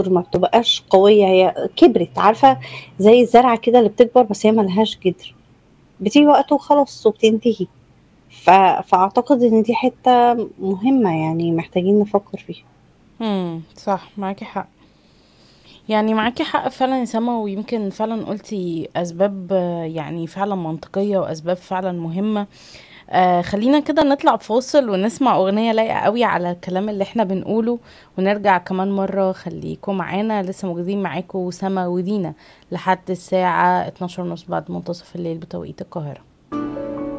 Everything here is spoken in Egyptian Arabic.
تكبر ما بتبقاش قوية هي كبرت عارفة زي الزرعة كده اللي بتكبر بس هي ملهاش جدر بتيجي وقت وخلاص وبتنتهي ف... فأعتقد إن دي حتة مهمة يعني محتاجين نفكر فيها امم صح معاكي حق يعني معاكي حق فعلا يا سما ويمكن فعلا قلتي اسباب آه، يعني فعلا منطقية واسباب فعلا مهمة آه خلينا كده نطلع فاصل ونسمع اغنية لايقة قوي على الكلام اللي احنا بنقوله ونرجع كمان مرة خليكم معانا لسه موجودين معاكم سما ودينا لحد الساعة 12 ونص بعد منتصف الليل بتوقيت القاهرة